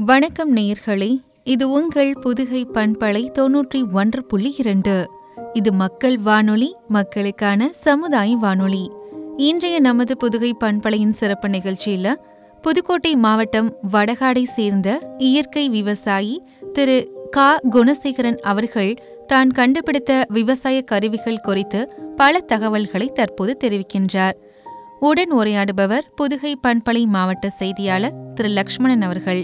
வணக்கம் நேயர்களே இது உங்கள் புதுகை பண்பலை தொன்னூற்றி ஒன்று புள்ளி இரண்டு இது மக்கள் வானொலி மக்களுக்கான சமுதாய வானொலி இன்றைய நமது புதுகை பண்பலையின் சிறப்பு நிகழ்ச்சியில புதுக்கோட்டை மாவட்டம் வடகாடை சேர்ந்த இயற்கை விவசாயி திரு கா குணசேகரன் அவர்கள் தான் கண்டுபிடித்த விவசாய கருவிகள் குறித்து பல தகவல்களை தற்போது தெரிவிக்கின்றார் உடன் உரையாடுபவர் புதுகை பண்பலை மாவட்ட செய்தியாளர் திரு லக்ஷ்மணன் அவர்கள்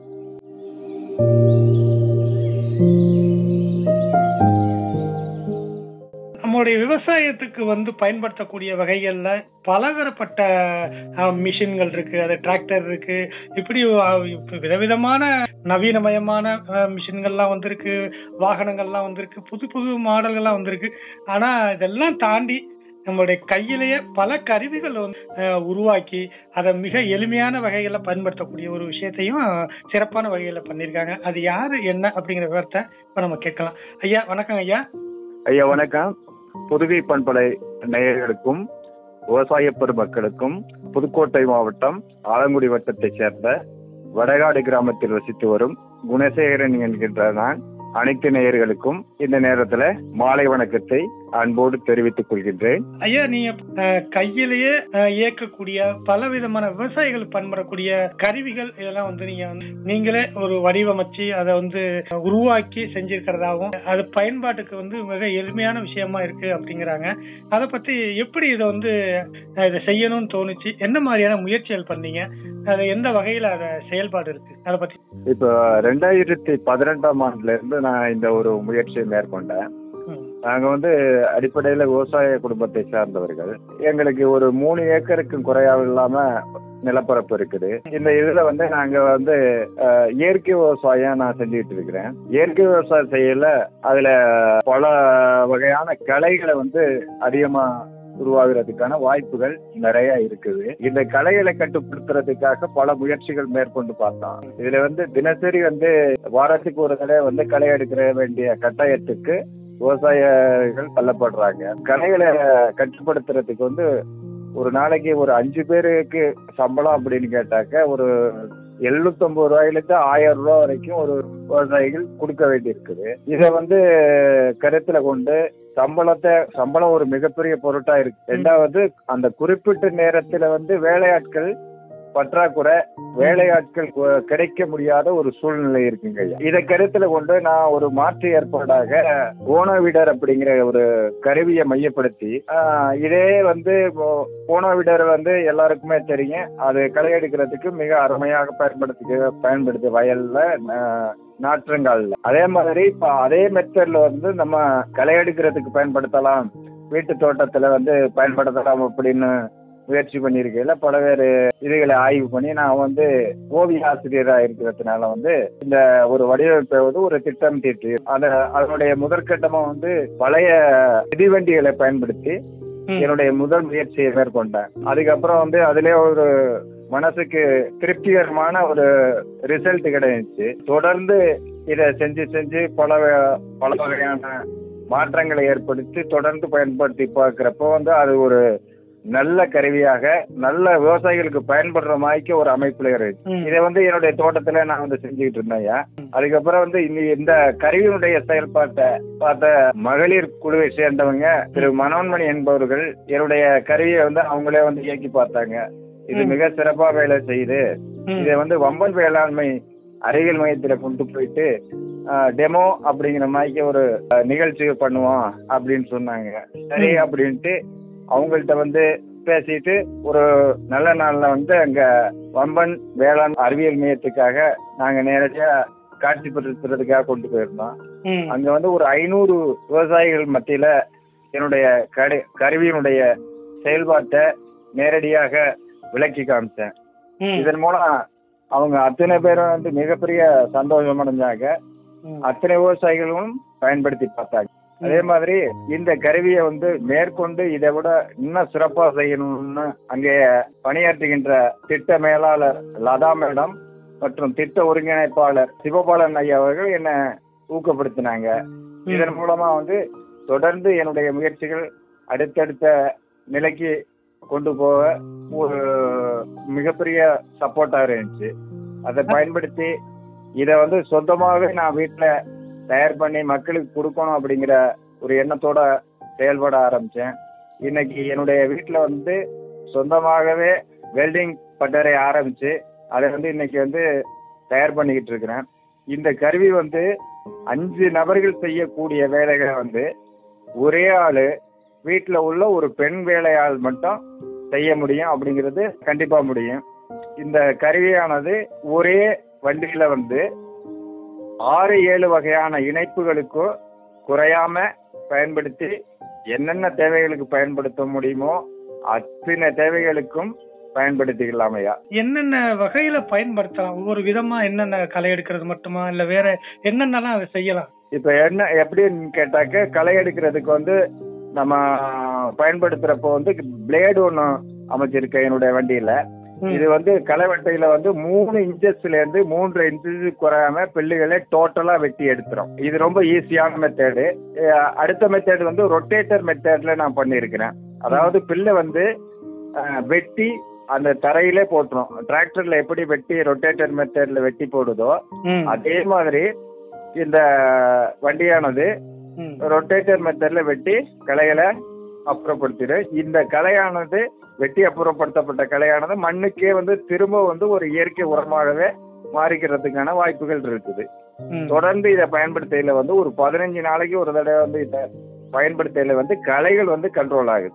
நம்முடைய விவசாயத்துக்கு வந்து பயன்படுத்தக்கூடிய வகைகள்ல பலதரப்பட்ட அஹ், மிஷின்கள் இருக்கு அது டிராக்டர் இருக்கு இப்படி அஹ், இப்ப விதவிதமான நவீனமயமான அஹ், மிஷின்கள்லாம் வந்திருக்கு வாகனங்கள்லாம் வந்திருக்கு புது புது மாடல்கள்லாம் வந்திருக்கு ஆனா இதெல்லாம் தாண்டி நம்மளுடைய கையிலேயே பல கருவிகள் வந்து அஹ், உருவாக்கி அதை மிக எளிமையான வகைகளை பயன்படுத்தக்கூடிய ஒரு விஷயத்தையும் சிறப்பான வகையில பண்ணியிருக்காங்க அது யாரு என்ன அப்படிங்கிற விவரத்தை இப்ப நம்ம கேட்கலாம் ஐயா வணக்கம் ஐயா ஐயா வணக்கம் புதுகை பண்பலை நேயர்களுக்கும் விவசாய பெருமக்களுக்கும் புதுக்கோட்டை மாவட்டம் ஆலங்குடி வட்டத்தைச் சேர்ந்த வடகாடு கிராமத்தில் வசித்து வரும் குணசேகரன் என்கின்ற நான் அனைத்து நேயர்களுக்கும் இந்த நேரத்துல மாலை வணக்கத்தை அன்போடு தெரிவித்துக் கொள்கின்றேன் ஐயா நீங்க அஹ், கையிலேயே அஹ், இயக்கக்கூடிய பல விதமான விவசாயிகள் பயன்படக்கூடிய கருவிகள் இதெல்லாம் வந்து நீங்க வந்து நீங்களே ஒரு வடிவமைச்சு அதை வந்து உருவாக்கி செஞ்சிருக்கிறதாவும் அது பயன்பாட்டுக்கு வந்து மிக எளிமையான விஷயமா இருக்கு அப்படிங்கிறாங்க அதை பத்தி எப்படி இதை வந்து அஹ், இதை செய்யணும்னு தோணுச்சு என்ன மாதிரியான முயற்சிகள் பண்ணீங்க அது எந்த வகையில அத செயல்பாடு இருக்கு அதை பத்தி இப்ப ரெண்டாயிரத்தி பதினெட்டாம் ஆண்டுல இருந்து நான் இந்த ஒரு முயற்சியை மேற்கொண்டேன் ம். நாங்க வந்து அடிப்படையில விவசாய குடும்பத்தை சார்ந்தவர்கள் எங்களுக்கு ஒரு மூணு ஏக்கருக்கும் குறையாக இல்லாம நிலப்பரப்பு இருக்குது இந்த இதுல வந்து நாங்க வந்து அஹ், இயற்கை விவசாயம் நான் செஞ்சுட்டு இருக்கிறேன் இயற்கை விவசாயம் செய்யல அதுல பல வகையான களைகளை வந்து அதிகமா உருவாகிறதுக்கான வாய்ப்புகள் நிறைய இருக்குது இந்த களைகளை கட்டுப்படுத்துறதுக்காக பல முயற்சிகள் மேற்கொண்டு பார்த்தோம் இதுல வந்து தினசரி வந்து வாரத்துக்கு ஒரு தடவை வந்து களை எடுக்கிற வேண்டிய கட்டாயத்துக்கு விவசாயிகள் தள்ளப்படுறாங்க களைகளை கட்டுப்படுத்துறதுக்கு வந்து ஒரு நாளைக்கு ஒரு அஞ்சு பேருக்கு சம்பளம் அப்படின்னு கேட்டாக்க ஒரு எழுநூத்தொன்பது ரூபாயிலிருந்து ஆயிரம் ரூபாய் வரைக்கும் ஒரு விவசாயிகள் கொடுக்க வேண்டி இருக்குது இதை வந்து கருத்துல கொண்டு சம்பளத்தை சம்பளம் ஒரு மிகப்பெரிய பொருட்டா இருக்கு ரெண்டாவது அந்த குறிப்பிட்ட நேரத்துல வந்து வேலையாட்கள் பற்றாக்குறை வேலையாட்கள் கு- கிடைக்க முடியாத ஒரு சூழ்நிலை இருக்குங்க ஐயா. இதை கருத்துல கொண்டு நான் ஒரு மாற்று ஏற்பாடாக ஓனோவிடர் அப்படிங்கிற ஒரு கருவியை மையப்படுத்தி ஆஹ், இதே வந்து ஓனோவிடர் வந்து எல்லாருக்குமே தெரியும் அது களை எடுக்கிறதுக்கு மிக அருமையாக பயன்படுத்தி பயன்படுது வயல்ல ஆஹ், நாற்றங்கால்ல அதே மாதிரி இப்ப அதே மெத்தட்ல வந்து நம்ம களை எடுக்கிறதுக்கு பயன்படுத்தலாம் வீட்டு தோட்டத்துல வந்து பயன்படுத்தலாம் அப்படின்னு முயற்சி பண்ணியிருக்கையில பல்வேறு இதுகளை ஆய்வு பண்ணி நான் வந்து ஓவிய ஆசிரியராக இருக்கிறதுனால வந்து இந்த ஒரு வடிவமைப்பை வந்து ஒரு திட்டம் தீட்டி அத அதனுடைய முதற்கட்டமா வந்து பழைய மிதிவண்டிகளை பயன்படுத்தி ம். என்னுடைய முதல் முயற்சியை மேற்கொண்டேன் அதுக்கப்புறம் வந்து அதிலே ஒரு மனசுக்கு திருப்திகரமான ஒரு ரிசல்ட் கிடைச்சு தொடர்ந்து இதை செஞ்சு செஞ்சு பல வ- பல வகையான மாற்றங்களை ஏற்படுத்தி தொடர்ந்து பயன்படுத்தி பார்க்கிறப்போ வந்து அது ஒரு நல்ல கருவியாக நல்ல விவசாயிகளுக்கு பயன்படுற மாதிரிக்கு ஒரு அமைப்புல இருக்கு ம். இதை வந்து என்னுடைய தோட்டத்துல நான் வந்து செஞ்சுக்கிட்டு இருந்தேன் அதுக்கப்புறம் வந்து இந்த இந்த கருவியினுடைய செயல்பாட்டை பார்த்த மகளிர் குழுவை சேர்ந்தவங்க திரு மனோன்மணி என்பவர்கள் என்னுடைய கருவியை வந்து அவங்களே வந்து இயக்கி பார்த்தாங்க இது ம். மிக சிறப்பா வேலை செய்யுது ம். இதை வந்து வம்பன் வேளாண்மை அறிவியல் மையத்துல கொண்டு போயிட்டு டெமோ அப்படிங்கிற மாதிரி ஒரு அஹ், நிகழ்ச்சி பண்ணுவோம் அப்படின்னு சொன்னாங்க சரி ம். அப்படின்ட்டு அவங்கள்ட்ட வந்து பேசிட்டு ஒரு நல்ல நாள்ல வந்து அங்க வம்பன் வேளாண் அறிவியல் மையத்துக்காக நாங்க நேரடியா காட்சிப்படுத்துறதுக்காக கொண்டு போயிருந்தோம் ம். அங்க வந்து ஒரு ஐநூறு விவசாயிகள் மத்தியில என்னுடைய கடை கருவியினுடைய செயல்பாட்டை நேரடியாக விளக்கி காமிச்சேன் ம். இதன் மூலம் அவங்க அத்தனை பேரும் வந்து மிகப்பெரிய சந்தோஷம் அடைஞ்சாங்க ம். அத்தனை விவசாயிகளும் பயன்படுத்தி பார்த்தாங்க அதே மாதிரி இந்த கருவியை வந்து மேற்கொண்டு இதை விட இன்னும் சிறப்பா செய்யணும்னு அங்கே பணியாற்றுகின்ற திட்ட மேலாளர் லதா மேடம் மற்றும் திட்ட ஒருங்கிணைப்பாளர் சிவபாலன் ஐயா அவர்கள் என்ன ஊக்கப்படுத்தினாங்க இதன் மூலமா வந்து தொடர்ந்து என்னுடைய முயற்சிகள் அடுத்தடுத்த நிலைக்கு கொண்டு போக ஒரு மிகப்பெரிய சப்போர்ட்டா இருந்துச்சு அதை பயன்படுத்தி இதை வந்து சொந்தமாகவே நான் வீட்டுல தயார் பண்ணி மக்களுக்கு கொடுக்கணும் அப்படிங்கிற ஒரு எண்ணத்தோட செயல்பட ஆரம்பிச்சேன் இன்னைக்கு என்னுடைய வீட்டுல வந்து சொந்தமாகவே வெல்டிங் பட்டறை ஆரம்பிச்சு அதை வந்து இன்னைக்கு வந்து தயார் பண்ணிக்கிட்டு இருக்கிறேன் இந்த கருவி வந்து அஞ்சு நபர்கள் செய்யக்கூடிய வேலைகளை வந்து ஒரே ஆளு வீட்டுல உள்ள ஒரு பெண் வேலையாள் மட்டும் செய்ய முடியும் அப்படிங்கிறது கண்டிப்பா முடியும் இந்த கருவியானது ஒரே வண்டியில வந்து ஆறு ஏழு வகையான இணைப்புகளுக்கும் குறையாம பயன்படுத்தி என்னென்ன தேவைகளுக்கு பயன்படுத்த முடியுமோ அத்தனை தேவைகளுக்கும் பயன்படுத்திக்கலாம் ஐயா என்னென்ன வகையில பயன்படுத்தலாம் ஒவ்வொரு விதமா என்னென்ன களை எடுக்கிறது மட்டுமா இல்ல வேற என்னென்னலாம் அதை செய்யலாம் இப்ப என்ன எப்படின்னு கேட்டாக்க களை எடுக்கிறதுக்கு வந்து நம்ம பயன்படுத்துறப்போ வந்து பிளேடு ஒன்று அமைச்சிருக்கேன் என்னுடைய வண்டியில ம். இது வந்து களைவெட்டையில வந்து மூணு இன்ச்சஸ்ல இருந்து மூன்று இன்ச்சஸ் குறையாம பில்லுகளை டோட்டலா வெட்டி எடுத்துரும் இது ரொம்ப ஈஸியான மெத்தேடு அடுத்த மெத்தேடு வந்து ரொட்டேட்டர் மெத்தேட்ல நான் பண்ணியிருக்கிறேன் அதாவது பில்லை வந்து அஹ், வெட்டி அந்த தரையிலே போட்டுரும் டிராக்டர்ல எப்படி வெட்டி ரொட்டேட்டர் மெத்தேட்ல வெட்டி போடுதோ ம். அதே மாதிரி இந்த வண்டியானது ம். ரொட்டேட்டர் மெத்தட்ல வெட்டி களைகளை அப்புறப்படுத்திடும் இந்த களையானது வெட்டி அப்புறப்படுத்தப்பட்ட களையானது மண்ணுக்கே வந்து திரும்ப வந்து ஒரு இயற்கை உரமாகவே மாறிக்கிறதுக்கான வாய்ப்புகள் இருக்குது ம். தொடர்ந்து இதை பயன்படுத்தையில வந்து ஒரு பதினஞ்சு நாளைக்கு ஒரு தடவை வந்து இதை பயன்படுத்தையில வந்து களைகள் வந்து கண்ட்ரோல் ஆகுது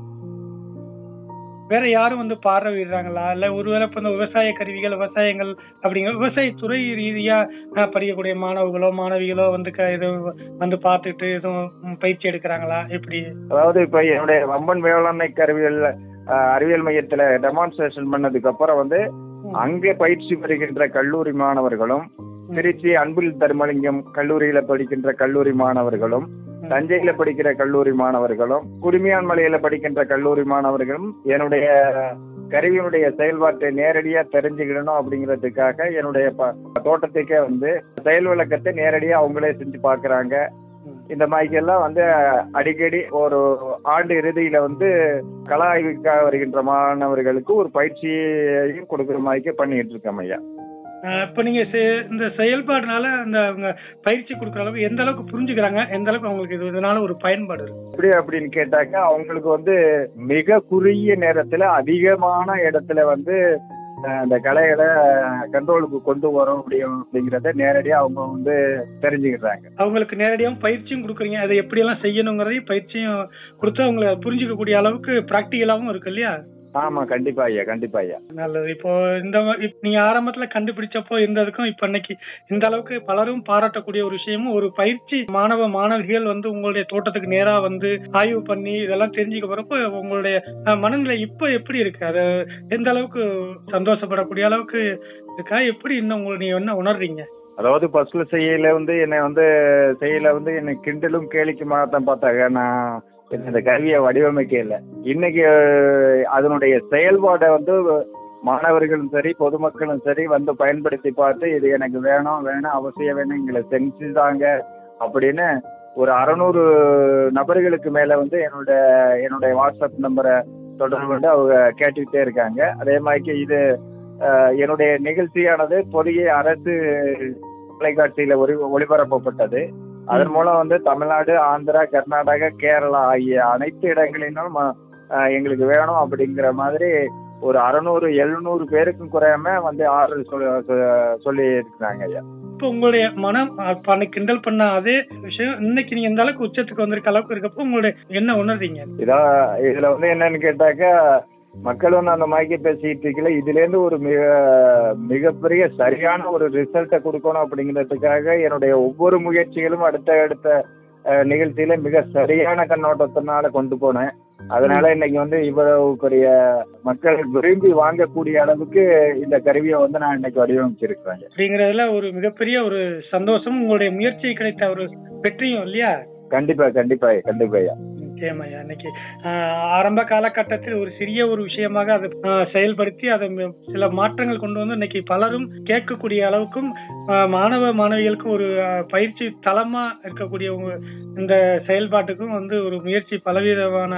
வேற யாரும் வந்து பார்வையிடுறாங்களா இல்ல ஒருவேளை இப்ப இந்த விவசாய கருவிகள் விவசாயங்கள் அப்படிங்கிற விவசாயத்துறை ரீதியா அஹ், படிக்கக்கூடிய மாணவர்களோ மாணவிகளோ வந்து க- இது வந்து பார்த்துட்டு எதுவும் ம், பயிற்சி எடுக்கிறாங்களா எப்படி அதாவது இப்ப என்னுடைய வம்பன் வேளாண்மை கருவியல் அஹ், அறிவியல் மையத்துல டெமான்ஸ்ட்ரேஷன் பண்ணதுக்கு அப்புறம் வந்து அங்கே பயிற்சி பெறுகின்ற கல்லூரி மாணவர்களும் திருச்சி அன்பில் தர்மலிங்கம் கல்லூரியில படிக்கின்ற கல்லூரி மாணவர்களும் தஞ்சையில படிக்கிற கல்லூரி மாணவர்களும் குடுமியான்மலையில படிக்கின்ற கல்லூரி மாணவர்களும் என்னுடைய கருவியினுடைய செயல்பாட்டை நேரடியா தெரிஞ்சுக்கிடணும் அப்படிங்கிறதுக்காக என்னுடைய ப- தோட்டத்துக்கே வந்து செயல் விளக்கத்தை நேரடியா அவங்களே செஞ்சு பாக்குறாங்க ம். இந்த மாதிரிக்கெல்லாம் வந்து அடிக்கடி ஒரு ஆண்டு இறுதியில வந்து கள ஆய்வுக்காக வருகின்ற மாணவர்களுக்கு ஒரு பயிற்சியையும் கொடுக்குற மாதிரிக்கே பண்ணிட்டு இருக்கோம் ஐயா அஹ், இப்ப நீங்க செ- இந்த செயல்பாடுனால அந்த அவங்க பயிற்சி கொடுக்குற அளவுக்கு எந்த அளவுக்கு புரிஞ்சுக்கிறாங்க எந்த அளவுக்கு அவங்களுக்கு இது இதனால ஒரு பயன்பாடு இருக்கு எப்படி அப்படின்னு கேட்டாக்கா அவங்களுக்கு வந்து மிக குறுகிய நேரத்துல அதிகமான இடத்துல வந்து அஹ், அந்த கலைகளை கண்ட்ரோலுக்கு கொண்டு வர முடியும் அப்படிங்கறத நேரடியா அவங்க வந்து தெரிஞ்சுக்கிறாங்க அவங்களுக்கு நேரடியாகவும் பயிற்சியும் கொடுக்குறீங்க அதை எப்படி எல்லாம் செய்யணுங்கிறதையும் பயிற்சியும் கொடுத்து அவங்களை புரிஞ்சுக்கக்கூடிய அளவுக்கு பிராக்டிக்கலாவும் இருக்கு இல்லையா ஆமா கண்டிப்பா ஐயா கண்டிப்பா ஐயா நல்லது இப்போ இந்த மா- இப்ப நீங்க ஆரம்பத்துல கண்டுபிடிச்சப்போ இருந்ததுக்கும் இப்ப இன்னைக்கு இந்த அளவுக்கு பலரும் பாராட்டக்கூடிய ஒரு விஷயமும் ஒரு பயிற்சி மாணவ மாணவிகள் வந்து உங்களுடைய தோட்டத்துக்கு நேரா வந்து ஆய்வு பண்ணி இதெல்லாம் தெரிஞ்சுக்க போறப்போ உங்களுடைய அஹ், மனநிலை இப்ப எப்படி இருக்கு அது எந்த அளவுக்கு சந்தோஷப்படக்கூடிய அளவுக்கு இருக்கா எப்படி இன்னும் உங்களை நீங்க என்ன உணர்றீங்க அதாவது ஃபர்ஸ்ட்ல செய்யல வந்து என்னை வந்து செய்யல வந்து என்னை கிண்டலும் கேலிக்குமா தான் பார்த்தாங்க நான் இந்த கருவியை வடிவமைக்க இல்லை இன்னைக்கு அஹ், அதனுடைய செயல்பாடை வந்து மாணவர்களும் சரி பொதுமக்களும் சரி வந்து பயன்படுத்தி பார்த்து இது எனக்கு வேணும் வேணும் அவசியம் வேணும் எங்களை செஞ்சுதாங்க அப்படின்னு ஒரு அறநூறு நபர்களுக்கு மேல வந்து என்னோட என்னுடைய வாட்ஸ்அப் நம்பரை தொடர்பு கொண்டு அவங்க கேட்டுக்கிட்டே இருக்காங்க அதே மாதிரி இது அஹ், என்னுடைய நிகழ்ச்சியானது பொதிகை அரசு தொலைக்காட்சியில ஒளி ஒளிபரப்பப்பட்டது அதன் மூலம் வந்து தமிழ்நாடு ஆந்திரா கர்நாடகா கேரளா ஆகிய அனைத்து இடங்களிலும் ம- அஹ், எங்களுக்கு வேணும் அப்படிங்கிற மாதிரி ஒரு அறுநூறு எழுநூறு பேருக்கும் குறையாம வந்து ஆர்டர் சொல்லி சொல்லி இருக்கிறாங்க ஐயா இப்போ உங்களுடைய மனம் அப்ப அன்னைக்கு கிண்டல் பண்ண அதே விஷயம் இன்னைக்கு நீங்க எந்த அளவுக்கு உச்சத்துக்கு வந்திருக்க அளவுக்கு இருக்கப்போ உங்களுடைய என்ன உணர்றீங்க இதான் இதுல வந்து என்னன்னு கேட்டாக்கா மக்கள் வந்து அந்த மாதிரி பேசிட்டு இருக்கல இதுல இருந்து ஒரு மிக மிகப்பெரிய சரியான ஒரு ரிசல்ட்டை கொடுக்கணும் அப்படிங்கிறதுக்காக என்னுடைய ஒவ்வொரு முயற்சிகளும் அடுத்த அடுத்த அஹ், நிகழ்ச்சியில மிக சரியான கண்ணோட்டத்தினால கொண்டு போனேன் அதனால இன்னைக்கு வந்து இவ்வளவு பெரிய மக்கள் விரும்பி வாங்கக்கூடிய அளவுக்கு இந்த கருவியை வந்து நான் இன்னைக்கு வடிவமைச்சிருக்கிறேன் அப்படிங்கறதுல ஒரு மிகப்பெரிய ஒரு சந்தோஷம் உங்களுடைய முயற்சி கிடைத்த ஒரு வெற்றியும் இல்லையா கண்டிப்பா கண்டிப்பா கண்டிப்பா ஐயா நிச்சயமாய்யா இன்னைக்கு ஆஹ், ஆரம்ப காலகட்டத்தில் ஒரு சிறிய ஒரு விஷயமாக அதை ஆஹ், செயல்படுத்தி அதை ம- சில மாற்றங்கள் கொண்டு வந்து இன்னைக்கு பலரும் கேட்கக்கூடிய அளவுக்கும் ஆஹ், மாணவ மாணவிகளுக்கும் ஒரு ஆஹ், பயிற்சி தளமா இருக்கக்கூடிய உங்க இந்த செயல்பாட்டுக்கும் வந்து ஒரு முயற்சி பலவிதமான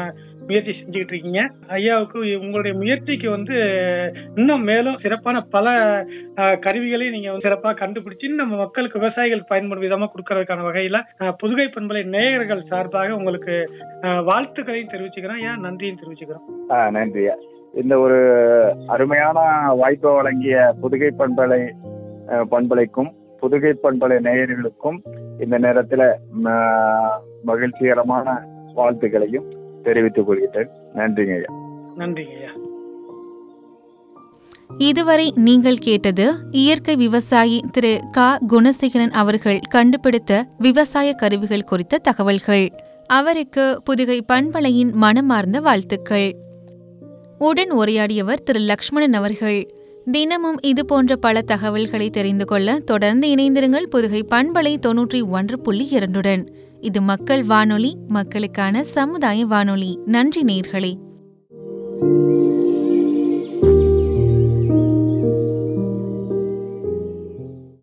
முயற்சி செஞ்சுக்கிட்டு இருக்கீங்க ஐயாவுக்கு உங்களுடைய முயற்சிக்கு வந்து இன்னும் மேலும் சிறப்பான பல அஹ், கருவிகளை நீங்க வந்து சிறப்பா கண்டுபிடிச்சு நம்ம மக்களுக்கு விவசாயிகள் பயன்படும் விதமா கொடுக்கறதுக்கான வகையில அஹ், புதுகை பண்பலை நேயர்கள் சார்பாக உங்களுக்கு அஹ், வாழ்த்துக்களையும் தெரிவிச்சுக்கிறோம் ஏன் நன்றியும் தெரிவிச்சுக்கிறோம் ஆ, நன்றி இந்த ஒரு அருமையான வாய்ப்பை வழங்கிய புதுகை பண்பலை அஹ், பண்பலைக்கும் புதுகை பண்பலை நேயர்களுக்கும் இந்த நேரத்துல ம, மகிழ்ச்சிகரமான வாழ்த்துக்களையும் தெரிவித்துக் கொள்கிறேன் நன்றிங்க ஐயா நன்றிங்க ஐயா இதுவரை நீங்கள் கேட்டது இயற்கை விவசாயி திரு க குணசேகரன் அவர்கள் கண்டுபிடித்த விவசாய கருவிகள் குறித்த தகவல்கள் அவருக்கு புதுகை பண்பலையின் மனமார்ந்த வாழ்த்துக்கள் உடன் உரையாடியவர் திரு லக்ஷ்மணன் அவர்கள் தினமும் இது போன்ற பல தகவல்களை தெரிந்து கொள்ள தொடர்ந்து இணைந்திருங்கள் புதுகை பண்பலை தொன்னூற்றி ஒன்று புள்ளி இரண்டுடன் இது மக்கள் வானொலி மக்களுக்கான சமுதாய வானொலி நன்றி நேர்களே